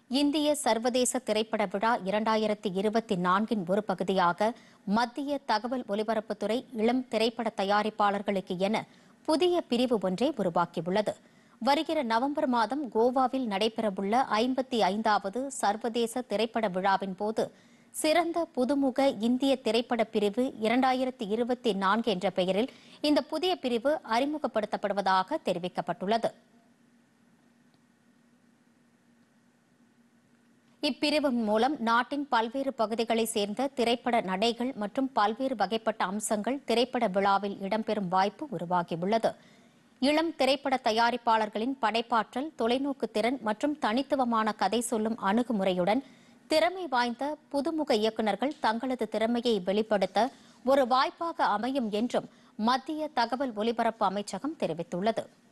இந்திய சர்வதேச திரைப்பட விழா இரண்டாயிரத்தி இருபத்தி நான்கின் ஒரு பகுதியாக மத்திய தகவல் ஒலிபரப்புத்துறை இளம் திரைப்பட தயாரிப்பாளர்களுக்கு என புதிய பிரிவு ஒன்றை உருவாக்கியுள்ளது வருகிற நவம்பர் மாதம் கோவாவில் நடைபெறவுள்ள ஐம்பத்தி ஐந்தாவது சர்வதேச திரைப்பட விழாவின் போது சிறந்த புதுமுக இந்திய திரைப்பட பிரிவு இரண்டாயிரத்தி இருபத்தி நான்கு என்ற பெயரில் இந்த புதிய பிரிவு அறிமுகப்படுத்தப்படுவதாக தெரிவிக்கப்பட்டுள்ளது இப்பிரிவின் மூலம் நாட்டின் பல்வேறு பகுதிகளைச் சேர்ந்த திரைப்பட நடைகள் மற்றும் பல்வேறு வகைப்பட்ட அம்சங்கள் திரைப்பட விழாவில் இடம்பெறும் வாய்ப்பு உருவாகியுள்ளது இளம் திரைப்பட தயாரிப்பாளர்களின் படைப்பாற்றல் தொலைநோக்கு திறன் மற்றும் தனித்துவமான கதை சொல்லும் அணுகுமுறையுடன் திறமை வாய்ந்த புதுமுக இயக்குநர்கள் தங்களது திறமையை வெளிப்படுத்த ஒரு வாய்ப்பாக அமையும் என்றும் மத்திய தகவல் ஒலிபரப்பு அமைச்சகம் தெரிவித்துள்ளது